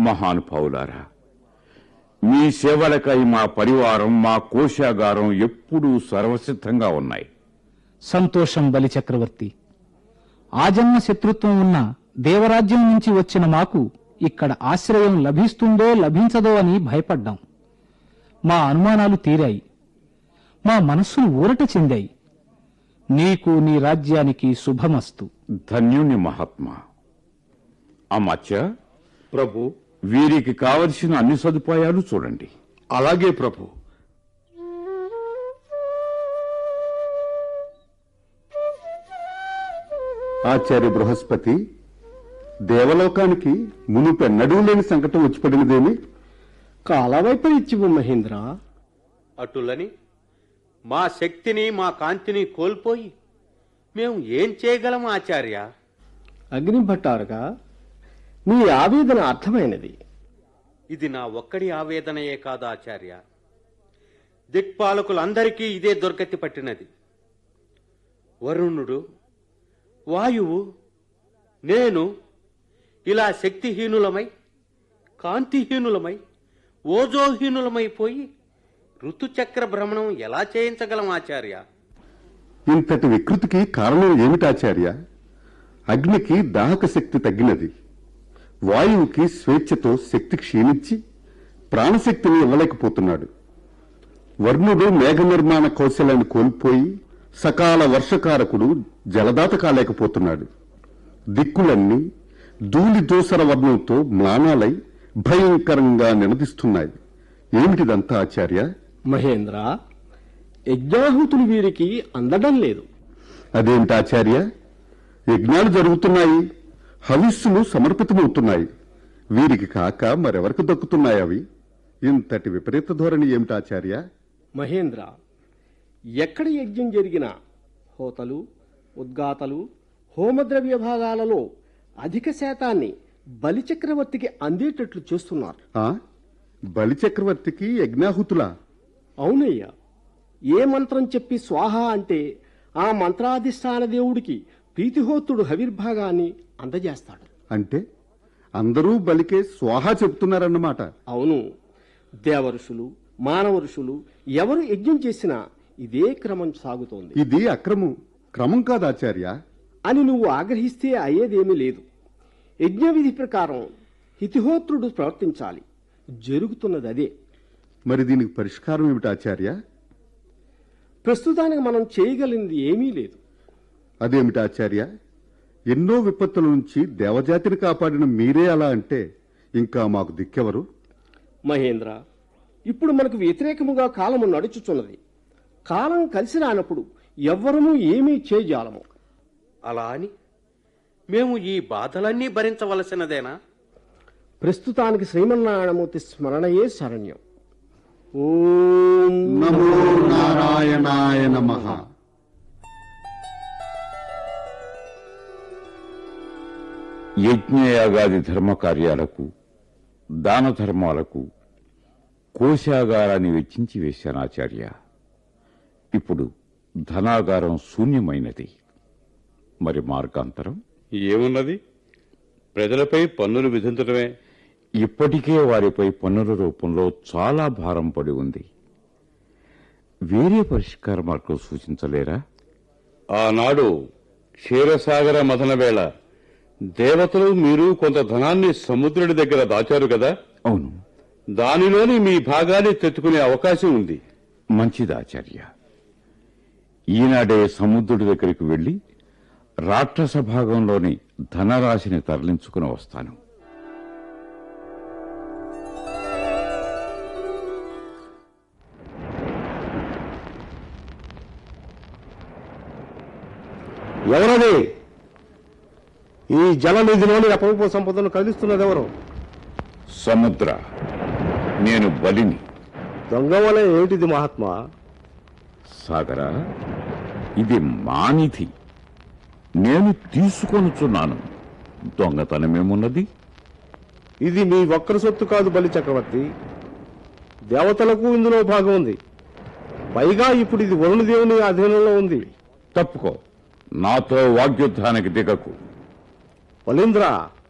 మహానుభావులారా మీ సేవలకై మా పరివారం మా కోశాగారం ఎప్పుడూ సర్వసిద్ధంగా ఉన్నాయి సంతోషం బలి చక్రవర్తి ఆజన్మ శత్రుత్వం ఉన్న దేవరాజ్యం నుంచి వచ్చిన మాకు ఇక్కడ ఆశ్రయం లభిస్తుందో లభించదో అని భయపడ్డాం మా అనుమానాలు తీరాయి మా మనస్సులు ఊరట చెందాయి నీకు నీ రాజ్యానికి శుభమస్తు ధన్యుని మహాత్మా అమాత్య ప్రభు వీరికి కావలసిన అన్ని సదుపాయాలు చూడండి అలాగే ప్రభు ఆచార్య బృహస్పతి దేవలోకానికి మునుపెన్నడూ లేని సంకటం వచ్చి పడినదేమి కాలవైపరీత్యము మహేంద్ర అటులని మా శక్తిని మా కాంతిని కోల్పోయి మేము ఏం చేయగలం ఆచార్య అగ్ని భట్టారుగా నీ ఆవేదన అర్థమైనది ఇది నా ఒక్కడి ఆవేదనయే కాదు ఆచార్య దిక్పాలకులందరికీ ఇదే దుర్గతి పట్టినది వరుణుడు వాయువు నేను ఇలా శక్తిహీనులమై కాంతిహీనులమై ఓజోహీనులమైపోయి ఋతుచక్ర భ్రమణం ఎలా చేయించగలం ఆచార్య ఇంతటి వికృతికి కారణం ఏమిటాచార్య అగ్నికి దాహక శక్తి తగ్గినది వాయువుకి స్వేచ్ఛతో శక్తి క్షీణించి ప్రాణశక్తిని ఇవ్వలేకపోతున్నాడు వర్ణుడు మేఘ నిర్మాణ కౌశలాన్ని కోల్పోయి సకాల వర్షకారకుడు జలదాత కాలేకపోతున్నాడు దిక్కులన్నీ ధూళి దూసర వర్ణంతో మ్లానాలై భయంకరంగా నినదిస్తున్నాయి ఏమిటిదంతా ఆచార్య మహేంద్ర యజ్ఞాహుతులు వీరికి అందడం లేదు అదేంటాచార్య యజ్ఞాలు జరుగుతున్నాయి హవిస్సులు సమర్పితమవుతున్నాయి వీరికి కాక మరెవరికి దక్కుతున్నాయి అవి ఇంతటి విపరీత ధోరణి ఏమిటాచార్య మహేంద్ర ఎక్కడ యజ్ఞం జరిగినా హోతలు ఉద్గాతలు హోమద్రవ్య భాగాలలో అధిక శాతాన్ని బలిచక్రవర్తికి అందేటట్లు చేస్తున్నారు ఆ బలి చక్రవర్తికి యజ్ఞాహుతులా అవునయ్యా ఏ మంత్రం చెప్పి స్వాహ అంటే ఆ మంత్రాధిష్టాన దేవుడికి ప్రీతిహోత్రుడు హవిర్భాగాన్ని అందజేస్తాడు అంటే అందరూ బలికే స్వాహా చెప్తున్నారన్నమాట అవును దేవఋషులు మానవ ఋషులు ఎవరు యజ్ఞం చేసినా ఇదే క్రమం సాగుతోంది ఇది అక్రమం క్రమం కాదాచార్య అని నువ్వు ఆగ్రహిస్తే అయ్యేదేమీ లేదు యజ్ఞ విధి ప్రకారం హితిహోత్రుడు ప్రవర్తించాలి జరుగుతున్నది అదే మరి దీనికి పరిష్కారం ఏమిటాచార్య ప్రస్తుతానికి మనం చేయగలిగింది ఏమీ లేదు అదేమిటాచార్య ఎన్నో విపత్తుల నుంచి దేవజాతిని కాపాడిన మీరే అలా అంటే ఇంకా మాకు దిక్కెవరు మహేంద్ర ఇప్పుడు మనకు వ్యతిరేకముగా కాలము నడుచుచున్నది కాలం కలిసి రానప్పుడు ఎవ్వరము ఏమీ చేయజాలము అలా అని మేము ఈ బాధలన్నీ భరించవలసినదేనా ప్రస్తుతానికి శ్రీమన్నారాయణమూర్తి స్మరణయే శరణ్యం ఓం నమో నారాయణాయ నమః యజ్ఞయాగాది ధర్మ కార్యాలకు దాన ధర్మాలకు కోశాగారాన్ని వెచ్చించి వేశాను ఆచార్య ఇప్పుడు ధనాగారం శూన్యమైనది మరి మార్గాంతరం ఏమున్నది ప్రజలపై పన్నులు విధించడమే ఇప్పటికే వారిపై పన్నుల రూపంలో చాలా భారం పడి ఉంది వేరే పరిష్కార మార్గం సూచించలేరా ఆనాడు క్షీరసాగర మథన వేళ దేవతలు మీరు కొంత ధనాన్ని సముద్రుడి దగ్గర దాచారు కదా అవును దానిలోని మీ భాగాన్ని తెచ్చుకునే అవకాశం ఉంది మంచిది ఆచార్య ఈనాడే సముద్రుడి దగ్గరికి వెళ్లి రాక్షస భాగంలోని ధనరాశిని తరలించుకుని వస్తాను ఎవరది ఈ జలనిధిలోని అపరూప సంపదను కదిలిస్తున్నది ఎవరు సముద్ర నేను బలిని దొంగ వలె ఏమిటిది మహాత్మా సాగర ఇది మానిధి నేను తీసుకొనుచున్నాను దొంగతనమేమున్నది ఇది మీ ఒక్కరి సొత్తు కాదు బలి చక్రవర్తి దేవతలకు ఇందులో భాగం ఉంది పైగా ఇప్పుడు ఇది వరుణదేవుని అధీనంలో ఉంది తప్పుకో నాతో వాగ్యుద్ధానికి దిగకు వలీంద్ర